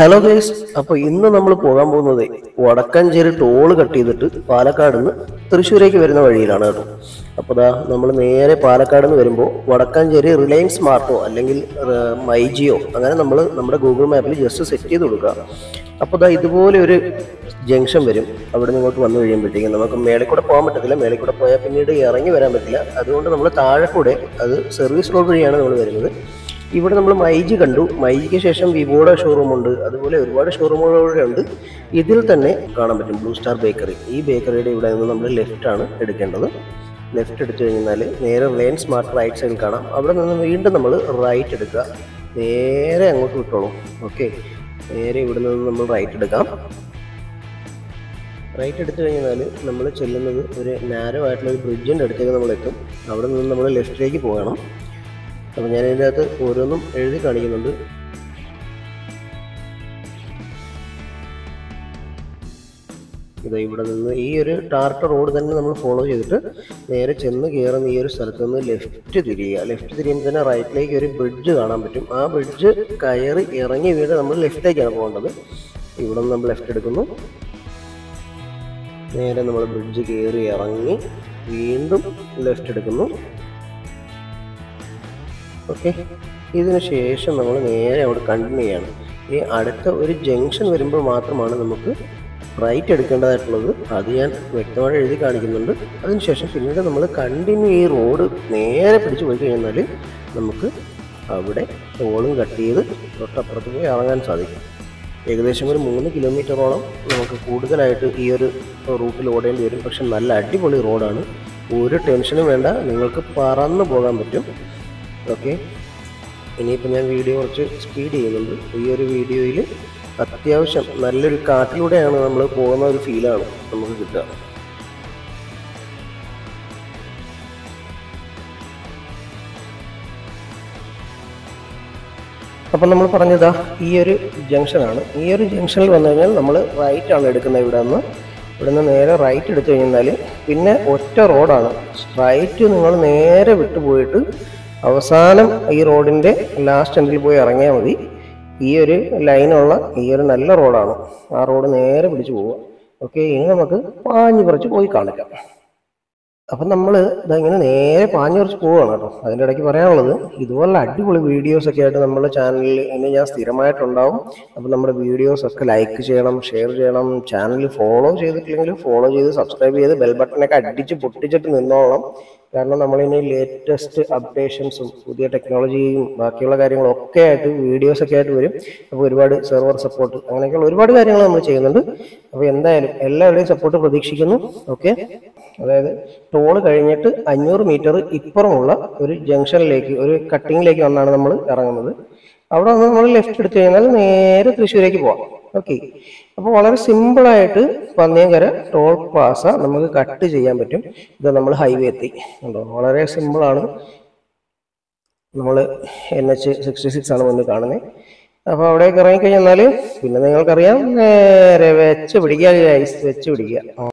hello guys അപ്പൊ ഇന്ന് നമ്മൾ പോകാൻ പോകുന്നത് വടക്കഞ്ചേരി ടോള് കട്ട് ചെയ്തിട്ട് പാലക്കാട് നിന്ന് തൃശ്ശൂരേക്ക് വരുന്ന വഴിയിലാണ് കേട്ടോ അപ്പോൾ ദാ നമ്മൾ നേരെ പാലക്കാട് നിന്ന് വരുമ്പോൾ വടക്കാഞ്ചേരി റിലയൻസ് സ്മാർട്ടോ അല്ലെങ്കിൽ റെ- മൈജിയോ അങ്ങനെ നമ്മൾ നമ്മുടെ ഗൂഗിൾ മാപ്പിൽ ജസ്റ്റ് സെറ്റ് ചെയ്ത് കൊടുക്കുക അപ്പോൾ ദാ ഇതുപോലെ ഒരു ജംഗ്ഷൻ വരും അവിടെ നിന്ന് ഇങ്ങോട്ട് വന്നു കഴിയുമ്പോഴത്തേക്കും നമുക്ക് മേളിൽ കൂടെ പോകാൻ പറ്റത്തില്ല മേളിൽ കൂടെ പോയാൽ പിന്നീട് ഇറങ്ങി വരാൻ പറ്റില്ല അതുകൊണ്ട് നമ്മൾ താഴെ കൂടെ അത് സർവീസ് റോഡ് വഴിയാണ് നമ്മൾ വരുന്നത് ഇവിടെ നമ്മൾ മൈജി കണ്ടു മൈജിക്ക് ശേഷം വിവോയുടെ ഷോറൂം ഉണ്ട് അതുപോലെ ഒരുപാട് ഷോറൂമുകളുടെ ഉണ്ട് ഇതിൽ തന്നെ കാണാൻ പറ്റും ബ്ലൂ സ്റ്റാർ ബേക്കറി ഈ ബേക്കറിയുടെ ഇവിടെ നിന്ന് നമ്മൾ ലെഫ്റ്റ് ആണ് എടുക്കേണ്ടത് ലെഫ്റ്റ് എടുത്തു കഴിഞ്ഞാൽ നേരെ റിലയൻ സ്മാർട്ട് റൈറ്റ് സൈഡിൽ കാണാം അവിടെ നിന്ന് വീണ്ടും നമ്മൾ റൈറ്റ് എടുക്കുക നേരെ അങ്ങോട്ട് വിട്ടോളൂ ഓക്കെ നേരെ ഇവിടെ നിന്ന് നമ്മൾ റൈറ്റ് എടുക്കാം റൈറ്റ് എടുത്തു കഴിഞ്ഞാൽ നമ്മൾ ചെല്ലുന്നത് ഒരു നാരോ ആയിട്ടുള്ള ഒരു ബ്രിഡ്ജിൻ്റെ അടുത്തേക്ക് നമ്മൾ എത്തും അവിടെ നിന്ന് നമ്മൾ ലെഫ്റ്റിലേക്ക് പോകണം അപ്പോൾ ഞാൻ ഇതിൻ്റെ അകത്ത് ഓരോന്നും എഴുതി കാണിക്കുന്നുണ്ട് ഇത് ഇവിടെ നിന്ന് ഈ ഒരു ടാർട്ട റോഡ് തന്നെ നമ്മൾ ഫോളോ ചെയ്തിട്ട് നേരെ ചെന്ന് കയറുന്ന ഈ ഒരു സ്ഥലത്ത് നിന്ന് ലെഫ്റ്റ് തിരിയുക ലെഫ്റ്റ് തിരിയുമ്പോൾ തന്നെ റൈറ്റിലേക്ക് ഒരു ബ്രിഡ്ജ് കാണാൻ പറ്റും ആ ബ്രിഡ്ജ് കയറി ഇറങ്ങി വീട് നമ്മൾ ലെഫ്റ്റിലേക്കാണ് പോകേണ്ടത് ഇവിടെ നിന്ന് നമ്മൾ ലെഫ്റ്റ് എടുക്കുന്നു നേരെ നമ്മൾ ബ്രിഡ്ജ് കയറി ഇറങ്ങി വീണ്ടും ലെഫ്റ്റ് എടുക്കുന്നു ഓക്കെ ഇതിന് ശേഷം നമ്മൾ നേരെ അവിടെ കണ്ടിന്യൂ ചെയ്യണം ഈ അടുത്ത ഒരു ജംഗ്ഷൻ വരുമ്പോൾ മാത്രമാണ് നമുക്ക് റൈറ്റ് എടുക്കേണ്ടതായിട്ടുള്ളത് അത് ഞാൻ വ്യക്തമായി എഴുതി കാണിക്കുന്നുണ്ട് അതിനുശേഷം പിന്നീട് നമ്മൾ കണ്ടിന്യൂ ഈ റോഡ് നേരെ പിടിച്ചു പോയി കഴിഞ്ഞാൽ നമുക്ക് അവിടെ ടോളും കട്ട് ചെയ്ത് തൊട്ടപ്പുറത്ത് പോയി ഇറങ്ങാൻ സാധിക്കും ഏകദേശം ഒരു മൂന്ന് കിലോമീറ്ററോളം നമുക്ക് കൂടുതലായിട്ട് ഈ ഒരു റൂട്ടിൽ ഓടേണ്ടി വരും പക്ഷെ നല്ല അടിപൊളി റോഡാണ് ഒരു ടെൻഷനും വേണ്ട നിങ്ങൾക്ക് പറന്ന് പോകാൻ പറ്റും ഓക്കെ ഇനിയിപ്പോൾ ഞാൻ വീഡിയോ കുറച്ച് സ്പീഡ് ചെയ്യുന്നുണ്ട് ഈ ഒരു വീഡിയോയിൽ അത്യാവശ്യം നല്ലൊരു കാട്ടിലൂടെയാണ് നമ്മൾ പോകുന്ന ഒരു ഫീലാണ് നമുക്ക് കിട്ടുക അപ്പം നമ്മൾ പറഞ്ഞതാ ഈ ഒരു ജംഗ്ഷനാണ് ഈ ഒരു ജംഗ്ഷനിൽ വന്നു കഴിഞ്ഞാൽ നമ്മൾ റൈറ്റ് ആണ് എടുക്കുന്നത് ഇവിടെ നിന്ന് ഇവിടെ നിന്ന് നേരെ റൈറ്റ് എടുത്തു കഴിഞ്ഞാൽ പിന്നെ ഒറ്റ റോഡാണ് റൈറ്റ് നിങ്ങൾ നേരെ വിട്ടുപോയിട്ട് അവസാനം ഈ റോഡിൻ്റെ ലാസ്റ്റ് എൻഡിൽ പോയി ഇറങ്ങിയാൽ മതി ഈ ഒരു ലൈനുള്ള ഈ ഒരു നല്ല റോഡാണ് ആ റോഡ് നേരെ പിടിച്ചു പോവുക ഓക്കെ ഇനി നമുക്ക് പാഞ്ഞു പറിച്ച് പോയി കാണിക്കാം അപ്പം നമ്മൾ ഇങ്ങനെ നേരെ പാഞ്ഞു കുറച്ച് പോവുകയാണ് കേട്ടോ അതിൻ്റെ ഇടയ്ക്ക് പറയാനുള്ളത് ഇതുപോലുള്ള അടിപൊളി വീഡിയോസ് ഒക്കെ ആയിട്ട് നമ്മുടെ ചാനലിൽ ഇനി ഞാൻ സ്ഥിരമായിട്ടുണ്ടാവും അപ്പം നമ്മുടെ വീഡിയോസ് ഒക്കെ ലൈക്ക് ചെയ്യണം ഷെയർ ചെയ്യണം ചാനൽ ഫോളോ ചെയ്തിട്ടില്ലെങ്കിൽ ഫോളോ ചെയ്ത് സബ്സ്ക്രൈബ് ചെയ്ത് ബെൽ ബട്ടണൊക്കെ അടിച്ച് പൊട്ടിച്ചിട്ട് നിന്നോളണം കാരണം നമ്മളിനി ലേറ്റസ്റ്റ് അപ്ഡേഷൻസും പുതിയ ടെക്നോളജിയും ബാക്കിയുള്ള കാര്യങ്ങളും ഒക്കെ ആയിട്ട് വീഡിയോസ് ഒക്കെ ആയിട്ട് വരും അപ്പോൾ ഒരുപാട് സെർവർ സപ്പോർട്ട് അങ്ങനെയൊക്കെയുള്ള ഒരുപാട് കാര്യങ്ങൾ നമ്മൾ ചെയ്യുന്നുണ്ട് അപ്പോൾ എന്തായാലും എല്ലാവരുടെയും സപ്പോർട്ട് പ്രതീക്ഷിക്കുന്നു ഓക്കെ അതായത് ടോള് കഴിഞ്ഞിട്ട് അഞ്ഞൂറ് മീറ്റർ ഇപ്പുറമുള്ള ഒരു ജംഗ്ഷനിലേക്ക് ഒരു കട്ടിങ്ങിലേക്ക് വന്നാണ് നമ്മൾ ഇറങ്ങുന്നത് അവിടെ നിന്ന് നമ്മൾ ലെഫ്റ്റ് എടുത്തു കഴിഞ്ഞാൽ നേരെ തൃശ്ശൂരേക്ക് പോവാം ഓക്കെ അപ്പോൾ വളരെ സിമ്പിളായിട്ട് പന്നിയങ്കര ടോൾ പ്ലാസ നമുക്ക് കട്ട് ചെയ്യാൻ പറ്റും ഇത് നമ്മൾ ഹൈവേ എത്തി കണ്ടോ വളരെ സിമ്പിളാണ് നമ്മൾ എൻ എച്ച് സിക്സ്റ്റി സിക്സ് ആണ് മുന്നിൽ കാണുന്നത് അപ്പോൾ അവിടേക്ക് ഇറങ്ങിക്കഴിഞ്ഞാൽ പിന്നെ നിങ്ങൾക്കറിയാം നേരെ വെച്ച് പിടിക്കുക guys, വെച്ച് പിടിക്കുക ആ